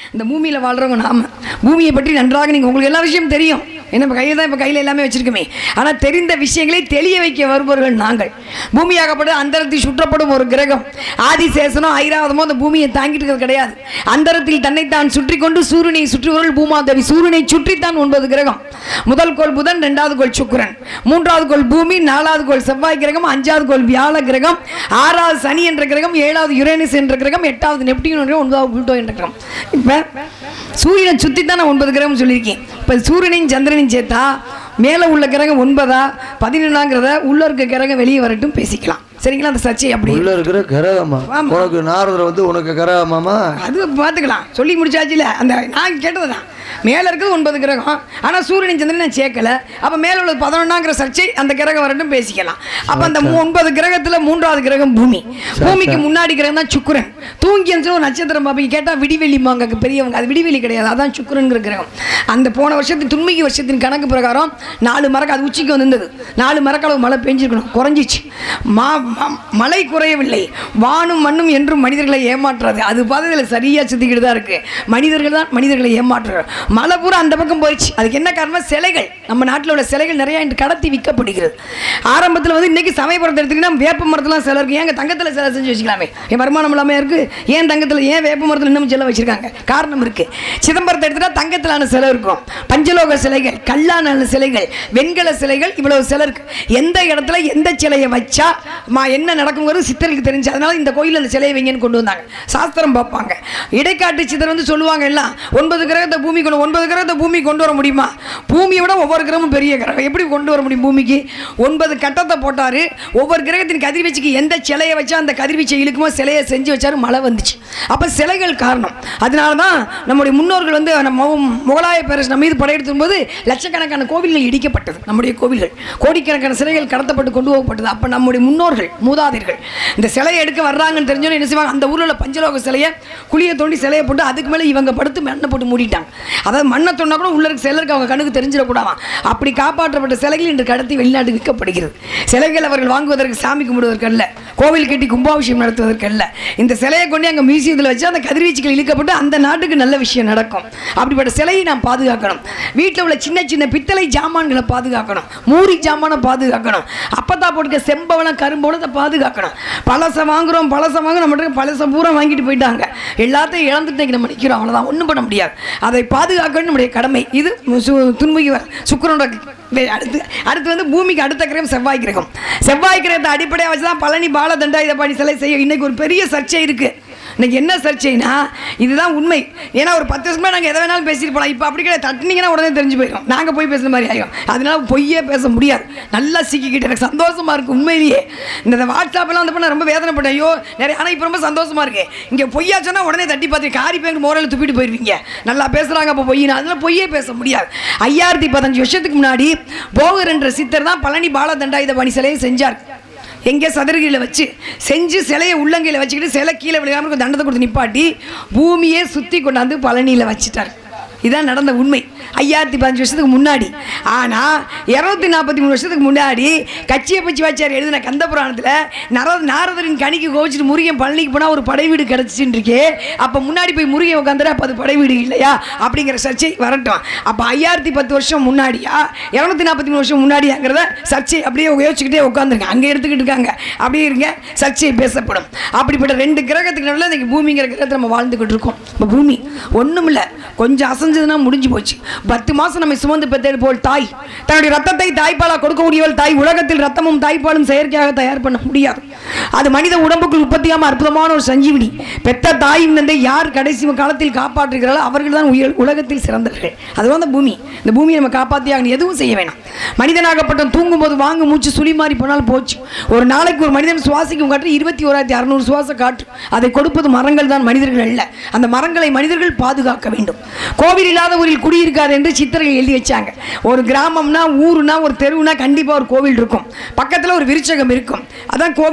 இந்த பூமியில் வாழ்கிறவங்க நாம பூமியை பற்றி நன்றாக நீங்கள் உங்களுக்கு எல்லா விஷயமும் தெரியும் என்ன இப்போ கையில் தான் இப்போ கையில் எல்லாமே வச்சிருக்கோமே ஆனால் தெரிந்த விஷயங்களை தெளிய வைக்க வருபவர்கள் நாங்கள் பூமியாகப்பட்டு அந்தரத்தில் சுற்றப்படும் ஒரு கிரகம் ஆதிசேஷனோ ஐராவதமோ அந்த பூமியை தாங்கிட்டு இருக்கிறது கிடையாது அந்தரத்தில் தன்னைத்தான் சுற்றி கொண்டு சூரியனை சுற்றுவர்கள் பூமாதேவி சூரியனை சுற்றித்தான் ஒன்பது கிரகம் முதல் கோள் புதன் ரெண்டாவது கோள் சுக்கிரன் மூன்றாவது கோள் பூமி நாலாவது கோள் செவ்வாய் கிரகம் அஞ்சாவது கோள் வியாழ கிரகம் ஆறாவது சனி என்ற கிரகம் ஏழாவது யுரேனஸ் என்ற கிரகம் எட்டாவது நெப்டியூன் என்ற கிரகம், ஒன்பதாவது புளூட்டோ என்ற கிரகம் இப்போ சூரியனை சுற்றி தான் நான் ஒன்பது கிரகம் சொல்லியிருக்கேன் இப்போ சூரியனையும் சந்திரனையும் சேர்த்தா மேலே உள்ள கிரகம் ஒன்பதா பதினொன்றாங்கிறத உள்ள இருக்க கிரகம் வெளியே வரட்டும் பேசிக்கலாம் சரிங்களா அந்த சர்ச்சை அப்படி உள்ள இருக்கிற கரகமா ஆமா. உனக்கு நாரதர் வந்து உனக்கு கரகமாமா அது பார்த்துக்கலாம் சொல்லி முடிச்சாச்சுல அந்த நான் கேட்டது தான் மேலே இருக்கிறது ஒன்பது கிரகம் ஆனால் சூரியன் சந்திரன் நான் சேர்க்கல அப்போ மேலே உள்ளது பதினொன்றாங்கிற சர்ச்சை அந்த கிரகம் வரட்டும் பேசிக்கலாம் அப்போ அந்த மூ- ஒன்பது கிரகத்தில் மூன்றாவது கிரகம் பூமி பூமிக்கு முன்னாடி கிரகம் தான் சுக்கிரன் தூங்கி இருந்துச்சு ஒரு நட்சத்திரம் பார்ப்பீங்க கேட்டால் விடிவெளிமாங்க பெரியவங்க அது விடிவெளி கிடையாது அதான் சுக்கிரன்கிற கிரகம் அந்த போன வருஷத்து துன்மிகை வருஷத்தின் கணக்கு பிரகாரம் நாலு மரக்கு அது உச்சிக்கு வந்திருந்தது நாலு மரக்களவு மழை பெஞ்சிருக்கணும் குறைஞ்சிச்சு மா ம- மழை குறையவில்லை வானும் மண்ணும் என்றும் மனிதர்களை ஏமாற்றுறது அது பாதையில் சரியாக சுத்திக்கிட்டு தான் இருக்கு மனிதர்கள் தான் மனிதர்களை ஏமாற்றுறாங்க மழை பூரா அந்த பக்கம் போயிடுச்சு அதுக்கு என்ன காரணம் சிலைகள் நம்ம நாட்டில் உள்ள சிலைகள் நிறைய இன்று கடத்தி விற்கப்படுகிறது ஆரம்பத்தில் வந்து இன்னைக்கு சமயபுரத்தை எடுத்துக்கிட்டா வேப்ப மரத்துலாம் சிலை இருக்கு ஏங்க தங்கத்தில் சிலை செஞ்சு வச்சுக்கலாமே என் வருமானம் இல்லாமல் இருக்கு ஏன் தங்கத்தில் ஏன் வேப்ப மரத்தில் இன்னும் சிலை வச்சிருக்காங்க காரணம் இருக்கு சிதம்பரத்தை எடுத்துட்டா தங்கத்திலான சிலை இருக்கும் பஞ்சலோக சிலைகள் கல்லான சிலைகள் வெண்கல சிலைகள் இவ்வளவு சிலை இருக்கு எந்த இடத்துல எந்த சிலையை வச்சா மா என்ன நடக்குங்கிறது சித்தருக்கு தெரிஞ்சு அதனால இந்த கோயிலில் அந்த சிலையை வைங்கன்னு கொண்டு வந்தாங்க சாஸ்திரம் பார்ப்பாங்க இடைக்காட்டு சித்தர் வந்து சொல்லுவாங்க எல்லாம் ஒன்பது கிரகத்தை பூமி கொண்டு ஒன்பது கிரகத்தை பூமி கொண்டு வர முடியுமா பூமியை விட ஒவ்வொரு கிரகமும் பெரிய கிரகம் எப்படி கொண்டு வர முடியும் பூமிக்கு ஒன்பது கட்டத்தை போட்டாரு ஒவ்வொரு கிரகத்தின் கதிர்வீச்சுக்கு எந்த சிலையை வச்சா அந்த கதிர்வீச்சை இழுக்குமோ சிலையை செஞ்சு வச்சாரு மழை வந்துச்சு அப்போ சிலைகள் காரணம் அதனால தான் நம்முடைய முன்னோர்கள் வந்து நம்ம மு- முகலாய பேரரசு நம்ம மீது படையெடுத்தும் போது லட்சக்கணக்கான கோவில்கள் இடிக்கப்பட்டது நம்முடைய கோவில்கள் கோடிக்கணக்கான சிலைகள் கடத்தப்பட்டு கொண்டு போகப்பட்டது அப்போ நம்முடைய முன்னோர்கள் மூதாதையர்கள் இந்த சிலையை எடுக்க வர்றாங்கன்னு தெரிஞ்சோன்னு என்ன செய்வாங்க அந்த ஊரில் உள்ள பஞ்சலோக சிலையை குழியை தோண்டி சிலையை போட்டு அதுக்கு மேலே இவங்க படுத்து மண்ணை போட்டு மூடிட்டாங்க அதாவது மண்ணை தோண்டா கூட உள்ள இருக்க சிலருக்கு அவங்க கண்ணுக்கு தெரிஞ்சிடக்கூடாதாம் அப்படி காப்பாற்றப்பட்ட சிலைகள் இன்று கடத்தி வெளிநாட்டுக்கு விற்கப்படுகிறது சிலைகள் அவர்கள் வாங்குவதற்கு சாமி கும்பிடுவதற்கு அல்ல கோவில் கட்டி கும்பாபிஷேகம் நடத்துவதற்கு அல்ல இந்த சிலையை கொண்டு அங்கே மியூசியத்தில் வச்சு அந்த கதிர்வீச்சுகள் இழுக்கப்பட்டு அந்த நாட்டுக்கு நல்ல விஷயம் நடக்கும் அப்படிப்பட்ட சிலையை நாம் பாதுகாக்கணும் வீட்டில் உள்ள சின்ன சின்ன பித்தளை ஜாமான்களை பாதுகாக்கணும் மூரி ஜாமானை பாதுகாக்கணும் அப்பத்தா போட்டுக்க செம்பவளம் கரும்பவளத்தை பாதுகாக்கணும் பழசை வாங்குறோம் பழசை வாங்க நம்மகிட்ட பழசை பூரா வாங்கிட்டு போயிட்டாங்க எல்லாத்தையும் இழந்துட்டு இன்னைக்கு நம்ம நிற்கிறோம் அவ்வளோதான் ஒன்றும் பண்ண முடியாது அதை பாதுகாக்கணும் நம்முடைய கடமை இது சு- துன்முகி வ- சுக்கிரனோட வே- அடுத்து அடுத்து வந்து பூமிக்கு அடுத்த கிரகம் செவ்வாய் கிரகம் செவ்வாய் கிரகத்தை அடிப்படையாக வச்சு தான் பழனி பாலதண்டா இதை பண்ணி சிலை செய்ய இன்னைக்கு ஒரு பெரிய சர்ச்சை இருக்கு இன்னைக்கு என்ன சர்ச்சைனா இதுதான் உண்மை ஏன்னா ஒரு பத்து வருஷமா நாங்கள் எதை வேணாலும் பேசிட்டு போகலாம் இப்போ அப்படி கிடையாது தட்டினீங்கன்னா உடனே தெரிஞ்சு போயிடும் நாங்கள் போய் பேசுகிற மாதிரி ஆகும் அதனால பொய்யே பேச முடியாது நல்லா சிக்கிக்கிட்டு எனக்கு சந்தோஷமா இருக்கு உண்மையிலேயே இந்த வாட்ஸ்அப்லாம் வந்து பண்ண ரொம்ப வேதனைப்பட்டேன் ஐயோ நிறைய ஆனால் இப்போ ரொம்ப சந்தோஷமா இருக்கு இங்கே பொய்யா சொன்னா உடனே தட்டி பார்த்து காரி பேங்க் மோரையில் துப்பிட்டு போயிருவீங்க நல்லா பேசுகிறாங்க அப்போ பொய்யினா அதனால பொய்யே பேச முடியாது ஐயாயிரத்தி பதினஞ்சு வருஷத்துக்கு முன்னாடி போகர் என்ற சித்தர் தான் பழனி பாலதண்டா இதை பணி சிலையை செஞ்சார் எங்கே சதுரகிரியில் வச்சு செஞ்சு சிலையை உள்ளங்கையில் வச்சுக்கிட்டு சிலை கீழே விழுகாம இருக்கும் தண்டத்தை கொடுத்து நிப்பாட்டி பூமியே சுற்றி கொண்டாந்து பழனியில் வச்சுட்டார் இதான் நடந்த உண்மை ஐயாயிரத்தி பதினஞ்சு வருஷத்துக்கு முன்னாடி ஆனால் இரநூத்தி நாற்பத்தி மூணு வருஷத்துக்கு முன்னாடி கட்சியை பச்சி வச்சார் எழுதின கந்த புராணத்தில் நர நாரதரின் கணிக்கு கோவிச்சிட்டு முருகன் பழனிக்கு போனால் ஒரு படை வீடு கிடச்சின்னு இருக்கே அப்போ முன்னாடி போய் முருகன் உட்காந்துரு அப்போ அது படை வீடு இல்லையா அப்படிங்கிற சர்ச்சை வரட்டும் அப்போ ஐயாயிரத்தி பத்து வருஷம் முன்னாடியா இரநூத்தி நாற்பத்தி மூணு வருஷம் முன்னாடியாங்கிறத சர்ச்சை அப்படியே யோசிச்சுக்கிட்டே உட்காந்துருங்க அங்கே எடுத்துக்கிட்டு இருக்காங்க அப்படியே இருங்க சர்ச்சை பேசப்படும் அப்படிப்பட்ட ரெண்டு கிரகத்துக்கு நடுவில் இன்னைக்கு பூமிங்கிற கிரகத்தை நம்ம வாழ்ந்துக்கிட்டு இருக்கோம் இப்போ பூமி ஒன்றும் இல்லை கொஞ்சம் அசைஞ்சதுன்னா முடிஞ்சு போச்சு பத்து மாதம் நம்ம சுமந்து பெற்றது போல் தாய் தன்னுடைய ரத்தத்தை தாய்ப்பாலா கொடுக்கக்கூடியவள் தாய் உலகத்தில் ரத்தமும் தாய்ப்பாலும் செயற்கையாக தயார் பண்ண முடியாது அது மனித உடம்புக்குள் உற்பத்தியாம அற்புதமான ஒரு சஞ்சீவினி பெத்த தாயும் தந்தை யார் கடைசி காலத்தில் காப்பாற்றுகிறார்களோ அவர்கள் தான் உயர் உலகத்தில் சிறந்தவர்கள் அதுதான் அந்த பூமி இந்த பூமியை நம்ம காப்பாற்றியாகணும் எதுவும் செய்ய வேணாம் மனிதனாகப்பட்ட தூங்கும்போது வாங்கு மூச்சு சுழி மாறி போனால் போச்சு ஒரு நாளைக்கு ஒரு மனிதன் சுவாசிக்கும் காற்று இருபத்தி ஓராயிரத்தி அறுநூறு சுவாச காற்று அதை கொடுப்பது மரங்கள் தான் மனிதர்கள் அல்ல அந்த மரங்களை மனிதர்கள் பாதுகாக்க வேண்டும் கோவில் இல்லாத ஊரில் குடியிருக்காது என்று சித்தர்கள் எழுதி வச்சாங்க ஒரு கிராமம்னா ஊருனா ஒரு தெருவுனா கண்டிப்பாக ஒரு கோவில் இருக்கும் பக்கத்தில் ஒரு விருச்சகம் இருக்கும் அதான் கோவில் இல்லாத ஊரில்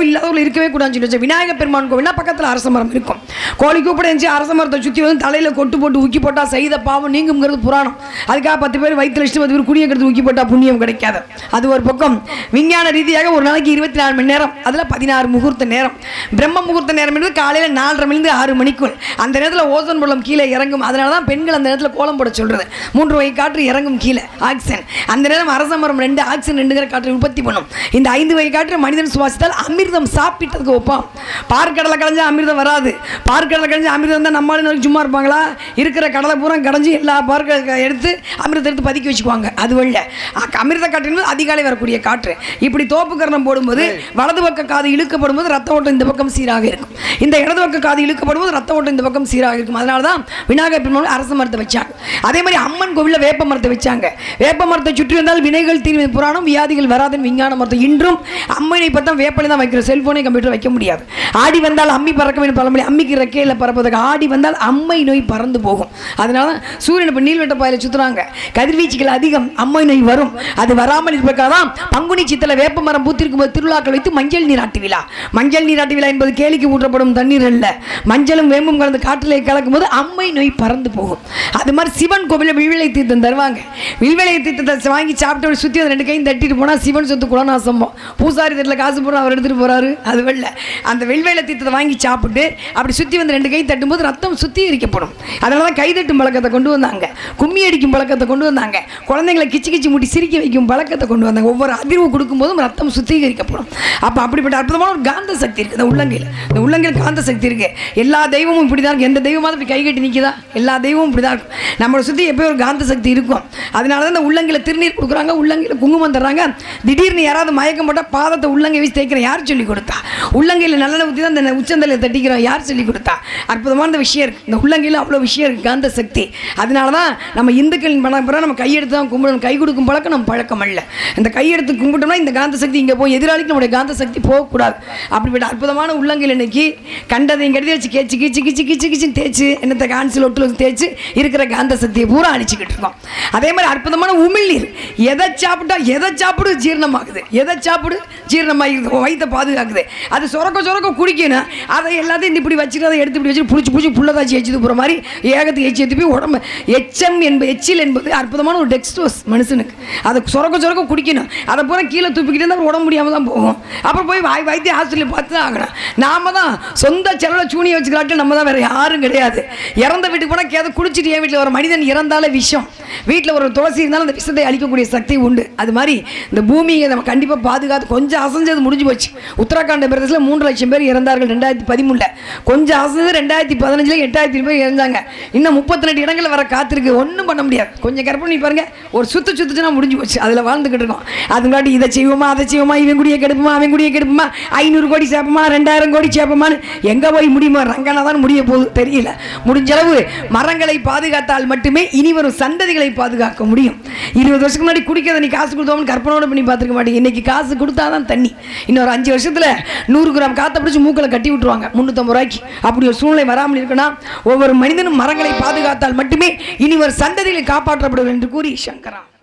இருக்கவே கூடாதுன்னு சொல்லி வச்ச விநாயகர் பெருமான் கோவில்னா பக்கத்தில் அரச மரம் இருக்கும் கோழி கூப்பிட இருந்துச்சு அரச மரத்தை சுற்றி வந்து தலையில் கொட்டு போட்டு ஊக்கி போட்டால் செய்த பாவம் நீங்குங்கிறது புராணம் அதுக்காக பத்து பேர் வயிற்றுல இஷ்டம் பத்து பேர் குடியை கெடுத்து ஊக்கி போட்டால் புண்ணியம் கிடைக்காது அது ஒரு பக்கம் விஞ்ஞான ரீதியாக ஒரு நாளைக்கு இருபத்தி நாலு மணி நேரம் அதில் பதினாறு முகூர்த்த நேரம் பிரம்ம முகூர்த்த நேரம் என்பது காலையில் நாலரை மணிலிருந்து ஆறு மணிக்குள் அந்த நேரத்தில் ஓசோன் பள்ளம் கீழே இறங்கும் அதனால தான் பெண்கள் அந்த நேரத்தில் கோலம் போட சொல்கிறது மூன்று வகை காற்று இறங்கும் கீழே ஆக்சிஜன் அந்த நேரம் அரச மரம் ரெண்டு ஆக்சிஜன் ரெண்டுங்கிற காற்றை உற்பத்தி பண்ணும் இந்த ஐந்து வகை காற்று மனிதன் சுவாசித்தால் அமிர்தம் சாப்பிட்டதுக்கு ஒப்பாம் பார்க்கடலை கடைஞ்சா அமிர்தம் வராது பார்க்கடலை கடைஞ்சா அமிர்தம் தான் நம்மளால இன்னும் சும்மா இருப்பாங்களா இருக்கிற கடலை பூரா கடைஞ்சி எல்லா பார்க்க எடுத்து அமிர்தத்தை எடுத்து பதுக்கி வச்சுக்குவாங்க அது வழியில் அமிர்த காற்று என்பது அதிகாலை வரக்கூடிய காற்று இப்படி தோப்பு கரணம் போடும்போது வலது பக்க காது இழுக்கப்படும் போது ரத்த ஓட்டம் இந்த பக்கம் சீராக இருக்கும் இந்த இடது பக்க காது இழுக்கப்படும் போது ரத்த ஓட்டம் இந்த பக்கம் சீராக இருக்கும் அதனால தான் விநாயகர் பெருமாள் அரச மரத்தை வச்சாங்க அதே மாதிரி அம்மன் கோவிலில் வேப்ப மரத்தை வச்சாங்க வேப்ப மரத்தை சுற்றி வந்தால் வினைகள் தீர்வு புராணம் வியாதிகள் வராதுன்னு விஞ்ஞான மரத்தை இன்றும் அம்மனை பார்த்தா வேப்பலை தான் வைக்கிறோம் செல்போனை கம்ப்யூட்டர் வைக்க முடியாது ஆடி வந்தால் அம்மி பறக்க வேண்டும் பழமொழி அம்மிக்கு ரெக்கையில் பறப்பதுக்கு ஆடி வந்தால் அம்மை நோய் பறந்து போகும் அதனால தான் சூரியன் இப்போ நீள்வட்ட பாயில சுற்றுறாங்க கதிர்வீச்சுகள் அதிகம் அம்மை நோய் வரும் அது வராமல் இருப்பதற்காக தான் பங்குனி சித்தில வேப்ப மரம் பூத்திருக்கும் போது திருவிழாக்கள் வைத்து மஞ்சள் நீராட்டு விழா மஞ்சள் நீராட்டு விழா என்பது கேலிக்கு ஊற்றப்படும் தண்ணீர் அல்ல மஞ்சளும் வேம்பும் கலந்து காற்றிலே கலக்கும் போது அம்மை நோய் பறந்து போகும் அது மாதிரி சிவன் கோவிலில் வில்விளை தீர்த்தம் தருவாங்க வில்விளை தீர்த்தத்தை வாங்கி சாப்பிட்டு சுற்றி அந்த ரெண்டு கையும் தட்டிட்டு போனால் சிவன் சொத்து குலநாசம்பம் பூசாரி தட்டில் காசு போடுறோம் அவர் எடுத்துகிட்டு போகிறாரு அது வெள்ள அந்த வெள்வேலை தீர்த்தத்தை வாங்கி சாப்பிட்டு அப்படி சுற்றி வந்து ரெண்டு கை தட்டும்போது ரத்தம் சுத்திகரிக்கப்படும் அதனால தான் கைதட்டும் பழக்கத்தை கொண்டு வந்தாங்க கும்மி அடிக்கும் பழக்கத்தை கொண்டு வந்தாங்க குழந்தைங்களை கிச்சு கிச்சு முட்டி சிரிக்க வைக்கும் பழக்கத்தை கொண்டு வந்தாங்க ஒவ்வொரு அதிர்வு கொடுக்கும்போதும் ரத்தம் சுத்திகரிக்கப்படும் அப்போ அப்படிப்பட்ட அற்புதமான ஒரு காந்த சக்தி இருக்குது இந்த உள்ளங்கையில் இந்த உள்ளங்கையில் காந்த சக்தி இருக்குது எல்லா தெய்வமும் இப்படி தான் இருக்கும் எந்த தெய்வமாவது இப்படி கை கட்டி நிற்குதா எல்லா தெய்வமும் இப்படி தான் இருக்கும் நம்மளை சுற்றி எப்பயும் ஒரு காந்த சக்தி இருக்கும் அதனால தான் இந்த உள்ளங்கையில் திருநீர் கொடுக்குறாங்க உள்ளங்கையில் குங்குமம் தர்றாங்க திடீர்னு யாராவது மயக்கம் போட்டால் பாதத்தை உள்ளங்கை வச்சு தேய்க்கிறேன் யார் சொல்லி கொடுத்தா உள்ளங்கையில் நல்லெண்ணெய் ஊற்றி தான் இந்த உச்சந்தலையை தட்டிக்கிறோம் யார் சொல்லி கொடுத்தா அற்புதமான இந்த விஷயம் இருக்குது இந்த உள்ளங்கையில் அவ்வளோ விஷயம் இருக்குது காந்த சக்தி அதனால தான் நம்ம இந்துக்களின் பணப்புறம் நம்ம கையெடுத்து தான் கும்பிடணும் கை கொடுக்கும் பழக்கம் நம்ம பழக்கம் அல்ல இந்த கையெடுத்து கும்பிட்டோம்னா இந்த காந்த சக்தி இங்கே போய் எதிராளிக்கு நம்முடைய காந்த சக்தி போகக்கூடாது அப்படிப்பட்ட அற்புதமான உள்ளங்கையில் இன்னைக்கு கண்டதையும் கருதி வச்சு கேச்சு கிச்சு கிச்சு கிச்சு கிச்சு தேய்ச்சி என்னத்தை கான்சில் ஒட்டுல தேய்ச்சி இருக்கிற காந்த சக்தியை பூரா அழிச்சுக்கிட்டு இருக்கோம் அதே மாதிரி அற்புதமான உமிழ்நீர் எதை சாப்பிட்டா எதை சாப்பிடு ஜீரணமாகுது எதை சாப்பிடு ஜீரணமாகிடுது உன் வயித்தை பாதுகாக்குது அது சொரக்க சொரக்க குடிக்கணும் அதை எல்லாத்தையும் இப்படி வச்சுட்டு அதை எடுத்து இப்படி வச்சு புடிச்சு புடிச்சு புள்ளதாச்சி எச்சிட்டு போகிற மாதிரி ஏகத்துக்கு எச்சி எடுத்து போய் உடம்பு எச்சம் என்பது எச்சில் என்பது அற்புதமான ஒரு டெக்ஸ்டோஸ் மனுஷனுக்கு அதை சொரக்க சொரக்க குடிக்கணும் அதை பூரா கீழே துப்பிக்கிட்டே இருந்தால் அப்புறம் உடம்பு முடியாமல் தான் போகும் அப்புறம் போய் வாய் வைத்திய ஹாஸ்பிட்டலில் பார்த்து தான் ஆகணும் நாம தான் சொந்த செலவில் சூனியை வச்சுக்கிறாட்டு நம்ம தான் வேறு யாரும் கிடையாது இறந்த வீட்டுக்கு போனால் கேதை குடிச்சிட்டு என் வீட்டில் ஒரு மனிதன் இறந்தாலே விஷம் வீட்டில் ஒரு துளசி இருந்தாலும் அந்த விஷத்தை அழிக்கக்கூடிய சக்தி உண்டு அது மாதிரி இந்த பூமியை நம்ம கண்டிப்பாக பாதுகாத்து கொஞ்சம் அசைஞ்சது முடிஞ்சு போச்சு உத்தரகாண்ட் பிரதேசத்தில் மூன்று லட்சம் பேர் இறந்தார்கள் ரெண்டாயிரத்தி பதிமூணில் கொஞ்சம் அசைஞ்சது ரெண்டாயிரத்தி பதினஞ்சில் எட்டாயிரத்தி பேர் இறந்தாங்க இன்னும் முப்பத்தி ரெண்டு இடங்களில் வர காத்திருக்கு ஒன்றும் பண்ண முடியாது கொஞ்சம் கற்பனை பாருங்க ஒரு சுத்து சுத்துச்சுன்னா முடிஞ்சு போச்சு அதில் வாழ்ந்துக்கிட்டு இருக்கோம் அதுங்காட்டி இதை செய்வோமா அதை செய்வோமா இவன் குடியை கெடுப்போமா அவன் குடியை கெடுப்போமா ஐநூறு கோடி சேர்ப்போமா ரெண்டாயிரம் கோடி சேர்ப்போமான்னு எங்கே போய் முடியுமா ரங்கனா தான் முடிய போகுது தெரியல முடிஞ்ச அளவு மரங்களை பாதுகாத்தால் மட்டுமே இனி வரும் சந்ததிகளை பாதுகாக்க முடியும் இருபது வருஷத்துக்கு முன்னாடி குடிக்கிறத நீ காசு கொடுத்தோம்னு கற்பனோட பண்ணி பார்த்துருக்க மாட்டீங்க இன்னைக்கு காசு கொடுத்தாதான் தண்ணி இன்னொரு அஞ்சு வருஷத்துல நூறு கிராம் காற்றை பிடிச்சி மூக்கில் கட்டி விட்டுருவாங்க முந்நூற்றம்பது ரூபாய்க்கு அப்படி ஒரு சூழ்நிலை வராமல் இருக்குன்னா ஒவ்வொரு மனிதனும் மரங்களை பாதுகாத்தால் மட்டுமே இனி ஒரு சந்ததிகளை காப்பாற்றப்படும் என்று கூறி சங்கரா